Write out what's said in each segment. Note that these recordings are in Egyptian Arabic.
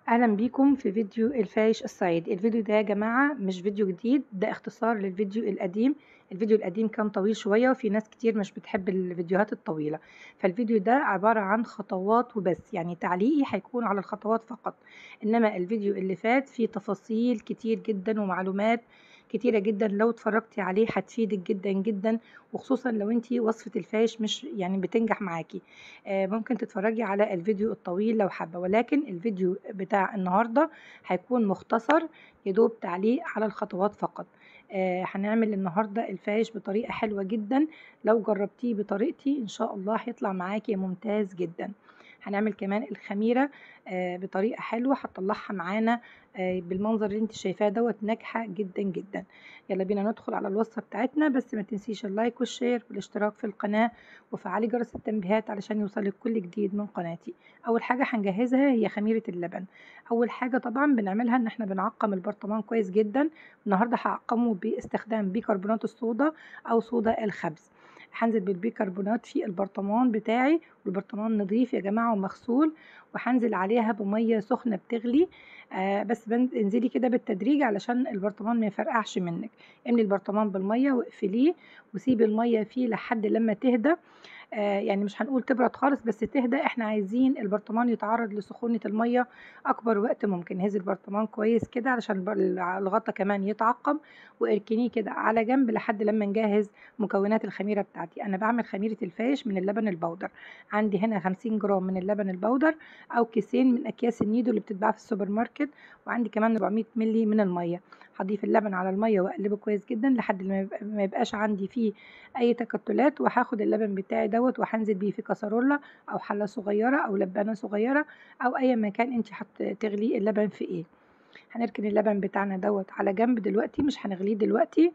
اهلا بيكم في فيديو الفايش الصعيد الفيديو ده يا جماعة مش فيديو جديد ده اختصار للفيديو القديم الفيديو القديم كان طويل شوية وفي ناس كتير مش بتحب الفيديوهات الطويلة فالفيديو ده عبارة عن خطوات وبس يعني تعليقي هيكون على الخطوات فقط انما الفيديو اللي فات فيه تفاصيل كتير جدا ومعلومات كتيرة جدا لو اتفرجتي عليه هتفيدك جدا جدا وخصوصا لو انتي وصفة الفاش مش يعني بتنجح معاكي آه ممكن تتفرجي على الفيديو الطويل لو حابة ولكن الفيديو بتاع النهاردة هيكون مختصر يدوب تعليق على الخطوات فقط آه هنعمل النهاردة الفاش بطريقة حلوة جدا لو جربتيه بطريقتي ان شاء الله هيطلع معاكي ممتاز جدا هنعمل كمان الخميرة آه بطريقة حلوة هتطلعها معانا آه بالمنظر اللي انت شايفاه دوت ناجحة جدا جدا يلا بينا ندخل على الوصفة بتاعتنا بس ما تنسيش اللايك والشير والاشتراك في القناة وفعلي جرس التنبيهات علشان يوصلك كل جديد من قناتي اول حاجة هنجهزها هي خميرة اللبن اول حاجة طبعا بنعملها ان احنا بنعقم البرطمان كويس جدا النهاردة هعقمه باستخدام بيكربونات الصودا او صودا الخبز هنزل بالبيكربونات في البرطمان بتاعي والبرطمان نظيف يا جماعه ومغسول وهنزل عليها بميه سخنه بتغلي آه بس انزلي كده بالتدريج علشان البرطمان ما يفرقعش منك املي البرطمان بالميه واقفليه وسيبي الميه فيه لحد لما تهدى آه يعني مش هنقول تبرد خالص بس تهدى احنا عايزين البرطمان يتعرض لسخونة المية اكبر وقت ممكن هزي البرطمان كويس كده علشان الغطا كمان يتعقم واركنيه كده على جنب لحد لما نجهز مكونات الخميرة بتاعتي انا بعمل خميرة الفاش من اللبن البودر عندي هنا 50 جرام من اللبن البودر او كيسين من اكياس النيدو اللي بتتباع في السوبر ماركت وعندي كمان 400 ملي من المية هضيف اللبن على المية واقلبه كويس جدا لحد ما يبقاش عندي فيه اي تكتلات وهاخد اللبن بتاعي دوت وهنزل بيه في كسرولة او حلة صغيرة او لبانة صغيرة او اي مكان انت هتغلي اللبن في ايه هنركن اللبن بتاعنا دوت على جنب دلوقتي مش هنغليه دلوقتي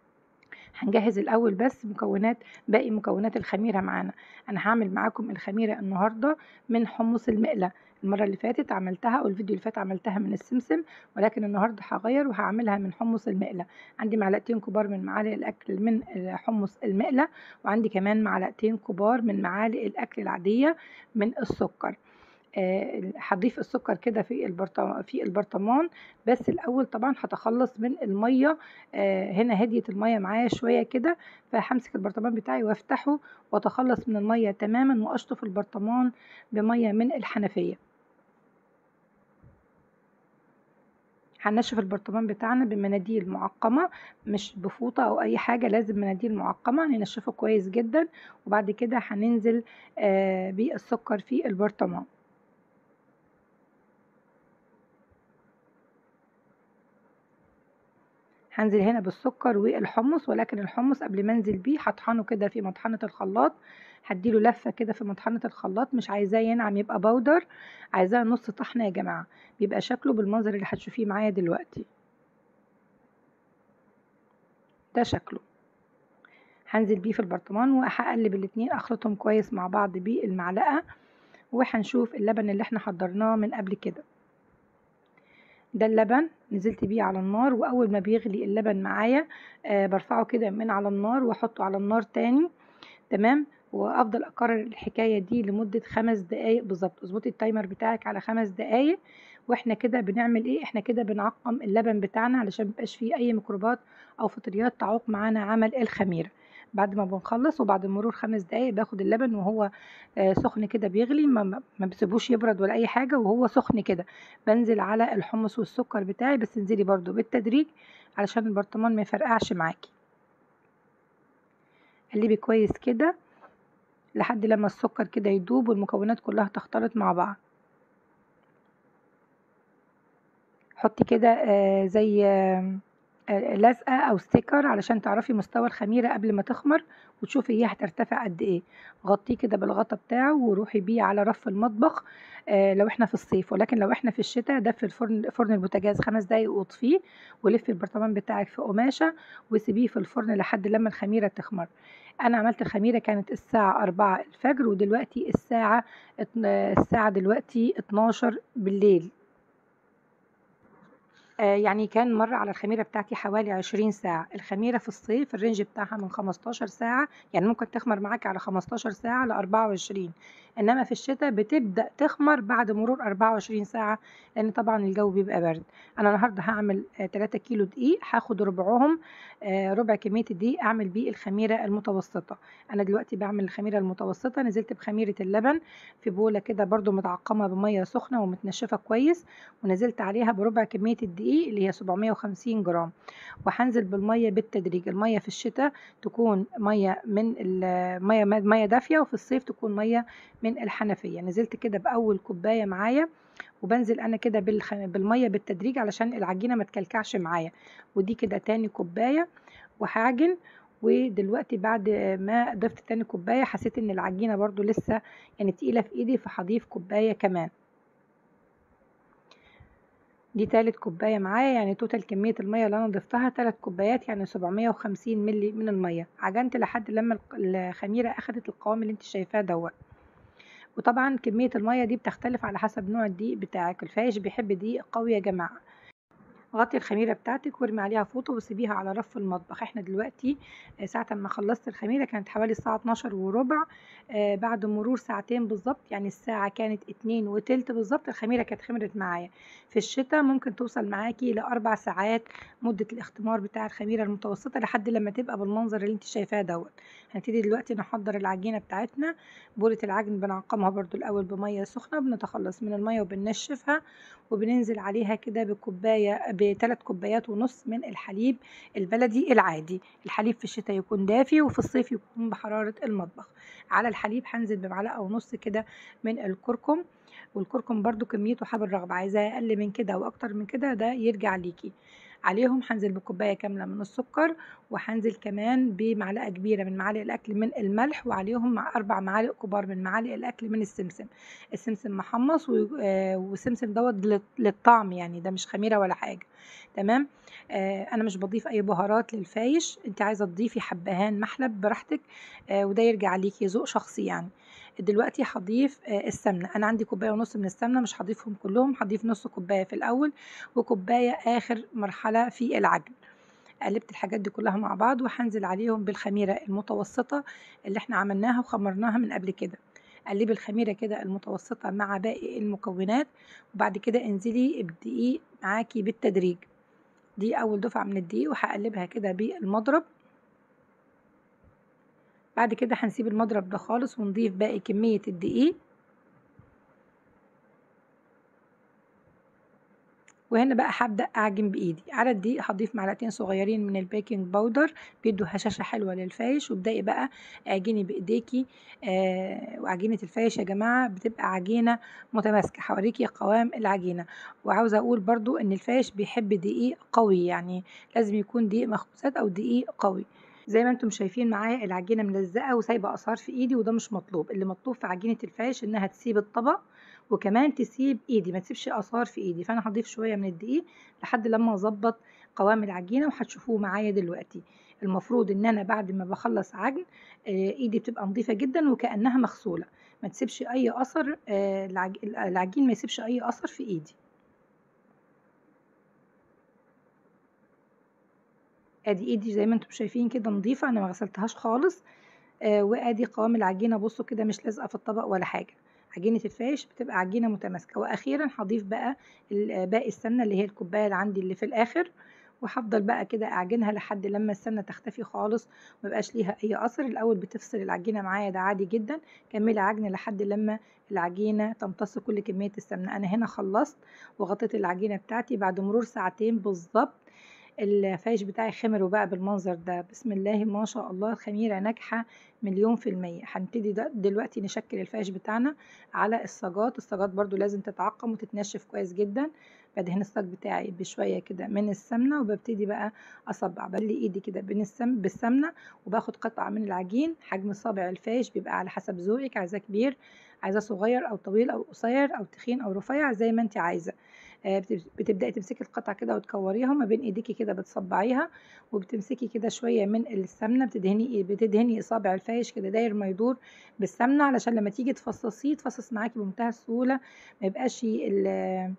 هنجهز الاول بس مكونات باقي مكونات الخميره معانا انا هعمل معاكم الخميره النهارده من حمص المقله المرة اللي فاتت عملتها أو الفيديو اللي فات عملتها من السمسم ولكن النهاردة هغير وهعملها من حمص المقلة عندي معلقتين كبار من معالق الأكل من حمص المقلة وعندي كمان معلقتين كبار من معالق الأكل العادية من السكر هضيف السكر كده في البرطمان في البرطمان بس الاول طبعا هتخلص من الميه هنا هديت الميه معايا شويه كده فهمسك البرطمان بتاعي وافتحه واتخلص من الميه تماما واشطف البرطمان بميه من الحنفيه هنشف البرطمان بتاعنا بمناديل معقمه مش بفوطه او اي حاجه لازم مناديل معقمه ننشفه كويس جدا وبعد كده هننزل بالسكر في البرطمان هنزل هنا بالسكر والحمص ولكن الحمص قبل ما انزل بيه هطحنه كده في مطحنه الخلاط هديله لفه كده في مطحنه الخلاط مش عايزاه ينعم يبقى بودر عايزاه نص طحنه يا جماعه بيبقى شكله بالمنظر اللي هتشوفيه معايا دلوقتي ده شكله هنزل بيه في البرطمان وهقلب الاتنين اخلطهم كويس مع بعض بالمعلقه وهنشوف اللبن اللي احنا حضرناه من قبل كده ده اللبن نزلت بيه على النار واول ما بيغلي اللبن معايا آه برفعه كده من على النار واحطه على النار تاني تمام وافضل اكرر الحكايه دي لمده خمس دقايق بالظبط اظبطي التايمر بتاعك على خمس دقايق واحنا كده بنعمل ايه احنا كده بنعقم اللبن بتاعنا علشان ميبقاش فيه اي ميكروبات او فطريات تعوق معانا عمل الخميره بعد ما بنخلص وبعد مرور خمس دقايق باخد اللبن وهو آه سخن كده بيغلي ما, ما بسيبوش يبرد ولا اي حاجه وهو سخن كده بنزل على الحمص والسكر بتاعي بس انزلي برده بالتدريج علشان البرطمان ما يفرقعش معاكي قلبي كويس كده لحد لما السكر كده يدوب والمكونات كلها تختلط مع بعض حطي كده آه زي آه لزقه او ستيكر علشان تعرفي مستوى الخميره قبل ما تخمر وتشوفي هي هترتفع قد ايه غطيه كده بالغطا بتاعه وروحي بيه على رف المطبخ آه لو احنا في الصيف ولكن لو احنا في الشتاء دفي الفرن فرن البوتاجاز خمس دقايق واطفيه ولفي البرطمان بتاعك في قماشه وسيبيه في الفرن لحد لما الخميره تخمر انا عملت الخميره كانت الساعه 4 الفجر ودلوقتي الساعه الساعه دلوقتي 12 بالليل آه، يعني كان مر على الخميرة بتاعتي حوالي 20 ساعة الخميرة في الصيف الرينج بتاعها من 15 ساعة يعني ممكن تخمر معاك على 15 ساعة ل 24 انما في الشتاء بتبدأ تخمر بعد مرور 24 ساعة لان طبعا الجو بيبقى برد انا النهاردة هعمل 3 كيلو دقيق هاخد ربعهم آه، ربع كمية الدقيق اعمل بيه الخميرة المتوسطة انا دلوقتي بعمل الخميرة المتوسطة نزلت بخميرة اللبن في بولة كده برضو متعقمة بمية سخنة ومتنشفة كويس ونزلت عليها بربع كمية الدقيق اللي هي 750 جرام وهنزل بالمية بالتدريج المية في الشتاء تكون مية من المية مية دافية وفي الصيف تكون مية من الحنفية نزلت كده بأول كوباية معايا وبنزل انا كده بالميه بالتدريج علشان العجينه ما تكلكعش معايا ودي كده تاني كوبايه وهعجن ودلوقتي بعد ما ضفت تاني كوبايه حسيت ان العجينه برضو لسه يعني تقيله في ايدي فهضيف كوبايه كمان دي تالت كوباية معايا يعني توتال كمية المية اللي أنا ضفتها تلات كوبايات يعني سبعمية وخمسين ملي من المية عجنت لحد لما الخميرة أخدت القوام اللي انت شايفاه دوت وطبعا كمية المية دي بتختلف على حسب نوع الدقيق بتاعك الفايش بيحب دقيق قوي يا جماعة غطي الخميرة بتاعتك وارمي عليها فوطة وسيبيها على رف المطبخ احنا دلوقتي آه، ساعة ما خلصت الخميرة كانت حوالي الساعة 12 وربع آه بعد مرور ساعتين بالظبط يعني الساعة كانت اتنين وتلت بالظبط الخميرة كانت خمرت معايا في الشتاء ممكن توصل معاكي لأربع ساعات مدة الاختمار بتاع الخميرة المتوسطة لحد لما تبقى بالمنظر اللي انت شايفاه دوت هنبتدي دلوقتي نحضر العجينة بتاعتنا بولة العجن بنعقمها برضو الأول بمية سخنة بنتخلص من المية وبنشفها وبننزل عليها كده بكوباية بثلاث كوبايات ونص من الحليب البلدي العادي الحليب في الشتاء يكون دافي وفي الصيف يكون بحرارة المطبخ على الحليب هنزل بمعلقة ونص كده من الكركم والكركم برضو كميته حسب الرغبة عايزاه أقل من كده وأكتر من كده ده يرجع ليكي عليهم هنزل بكوباية كاملة من السكر وهنزل كمان بمعلقة كبيرة من معالق الأكل من الملح وعليهم مع أربع معالق كبار من معالق الأكل من السمسم السمسم محمص آه، والسمسم دوت للطعم يعني ده مش خميرة ولا حاجة تمام آه انا مش بضيف اي بهارات للفايش انت عايزه تضيفي حبهان محلب براحتك آه وده يرجع ليكي ذوق شخصي يعني دلوقتي هضيف آه، السمنه انا عندي كوبايه ونص من السمنه مش هضيفهم كلهم هضيف نص كوبايه في الاول وكوبايه اخر مرحله في العجن قلبت الحاجات دي كلها مع بعض وهنزل عليهم بالخميره المتوسطه اللي احنا عملناها وخمرناها من قبل كده قلبي الخميره كده المتوسطه مع باقي المكونات وبعد كده انزلي بدقيق معاكي بالتدريج دي اول دفعه من الدقيق وهقلبها كده بالمضرب بعد كده هنسيب المضرب ده خالص ونضيف باقي كمية الدقيق وهنا بقى هبدأ أعجن بإيدي على الدقيق هضيف معلقتين صغيرين من البيكنج باودر بيدوا هشاشة حلوة للفايش وابدأي بقى اعجني بإيديكي آه وعجينة الفايش يا جماعة بتبقى عجينة متماسكة هوريكي قوام العجينة وعاوزة أقول برضو إن الفايش بيحب دقيق قوي يعني لازم يكون دقيق مخبوزات أو دقيق قوي زي ما انتم شايفين معايا العجينه ملزقه وسايبه اثار في ايدي وده مش مطلوب اللي مطلوب في عجينه الفاش انها تسيب الطبق وكمان تسيب ايدي ما تسيبش اثار في ايدي فانا هضيف شويه من الدقيق لحد لما اظبط قوام العجينه وهتشوفوه معايا دلوقتي المفروض ان انا بعد ما بخلص عجن آه، ايدي بتبقى نظيفه جدا وكانها مغسوله ما تسيبش اي اثر آه، العجين ما يسيبش اي اثر في ايدي ادي ايدي زي ما انتم شايفين كده نظيفه انا ما غسلتهاش خالص آه وادي قوام العجينه بصوا كده مش لازقه في الطبق ولا حاجه عجينه الفاش بتبقى عجينه متماسكه واخيرا هضيف بقى باقي السمنه اللي هي الكوبايه اللي عندي اللي في الاخر وهفضل بقى كده اعجنها لحد لما السمنه تختفي خالص مبقاش ليها اي اثر الاول بتفصل العجينه معايا ده عادي جدا كملي عجن لحد لما العجينه تمتص كل كميه السمنه انا هنا خلصت وغطيت العجينه بتاعتي بعد مرور ساعتين بالظبط الفايش بتاعي خمر وبقى بالمنظر ده بسم الله ما شاء الله الخميرة ناجحة مليون في المية هنبتدي دلوقتي نشكل الفايش بتاعنا على الصاجات الصاجات برضو لازم تتعقم وتتنشف كويس جدا بدهن الصاج بتاعي بشوية كده من السمنة وببتدي بقى أصبع بلي إيدي كده بين السم بالسمنة وباخد قطعة من العجين حجم صابع الفايش بيبقى على حسب ذوقك عايزاه كبير عايزاه صغير أو طويل أو قصير أو تخين أو رفيع زي ما انت عايزة آه، بتبدأي تمسكي القطع كده وتكوريها ما بين ايديكي كده بتصبعيها وبتمسكي كده شوية من السمنة بتدهني بتدهني اصابع الفايش كده داير ما يدور بالسمنة علشان لما تيجي تفصصيه تفصص معاكي بمنتهى السهولة ما يبقاش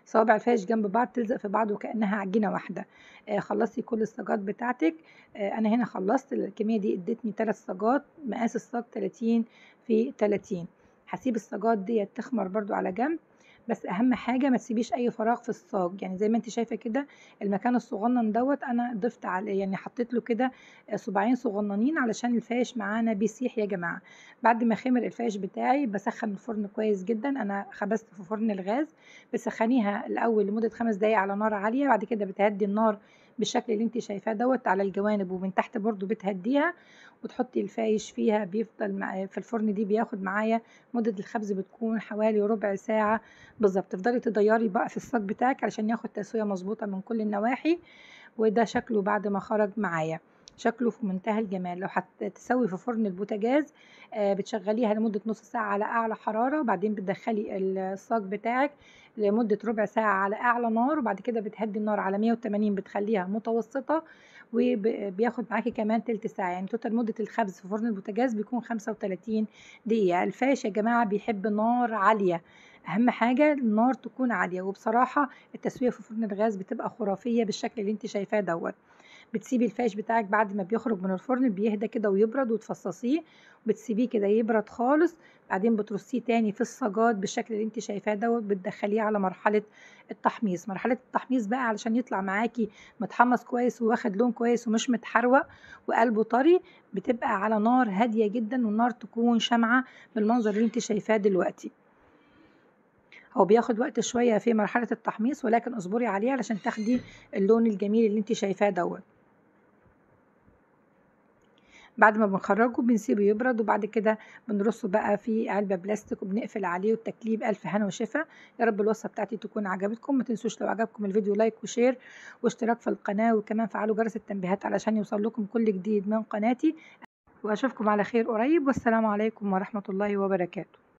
صوابع الفايش جنب بعض تلزق في بعض وكأنها عجينة واحدة آه خلصتي كل الصاجات بتاعتك آه انا هنا خلصت الكمية دي ادتني 3 صاجات مقاس الصاج 30 في 30 هسيب الصاجات ديت تخمر برضو على جنب بس اهم حاجه ما تسيبيش اي فراغ في الصاج يعني زي ما انت شايفه كده المكان الصغنن دوت انا ضفت عليه يعني حطيت له كده صباعين صغننين علشان الفاش معانا بيسيح يا جماعه بعد ما خمر الفاش بتاعي بسخن الفرن كويس جدا انا خبزت في فرن الغاز بسخنيها الاول لمده خمس دقايق على نار عاليه بعد كده بتهدي النار بالشكل اللي انت شايفاه دوت على الجوانب ومن تحت برضو بتهديها وتحطي الفايش فيها بيفضل مع في الفرن دي بياخد معايا مدة الخبز بتكون حوالي ربع ساعة بالظبط تفضلي تديري بقى في الصاج بتاعك علشان ياخد تسوية مظبوطة من كل النواحي وده شكله بعد ما خرج معايا شكله في منتهى الجمال لو هتسوي في فرن البوتاجاز آه بتشغليها لمدة نص ساعة على أعلى حرارة وبعدين بتدخلي الصاج بتاعك لمدة ربع ساعة على أعلى نار وبعد كده بتهدي النار على 180 بتخليها متوسطة وبياخد معاكي كمان تلت ساعة يعني توتال مدة الخبز في فرن البوتاجاز بيكون 35 دقيقة الفاش يا جماعة بيحب نار عالية اهم حاجه النار تكون عاليه وبصراحه التسويه في فرن الغاز بتبقى خرافيه بالشكل اللي انت شايفاه دوت بتسيبي الفاش بتاعك بعد ما بيخرج من الفرن بيهدى كده ويبرد وتفصصيه وبتسيبيه كده يبرد خالص بعدين بترصيه تاني في الصاجات بالشكل اللي انت شايفاه دوت بتدخليه على مرحله التحميص مرحله التحميص بقى علشان يطلع معاكي متحمص كويس وواخد لون كويس ومش متحروق وقلبه طري بتبقى على نار هاديه جدا والنار تكون شمعه بالمنظر اللي انت شايفاه دلوقتي هو بياخد وقت شويه في مرحله التحميص ولكن اصبري عليه علشان تاخدي اللون الجميل اللي انت شايفاه دوت بعد ما بنخرجه بنسيبه يبرد وبعد كده بنرصه بقى في علبه بلاستيك وبنقفل عليه والتكليب الف هنا وشفا يا رب الوصفه بتاعتي تكون عجبتكم ما تنسوش لو عجبكم الفيديو لايك وشير واشتراك في القناه وكمان فعلوا جرس التنبيهات علشان يوصل لكم كل جديد من قناتي واشوفكم على خير قريب والسلام عليكم ورحمه الله وبركاته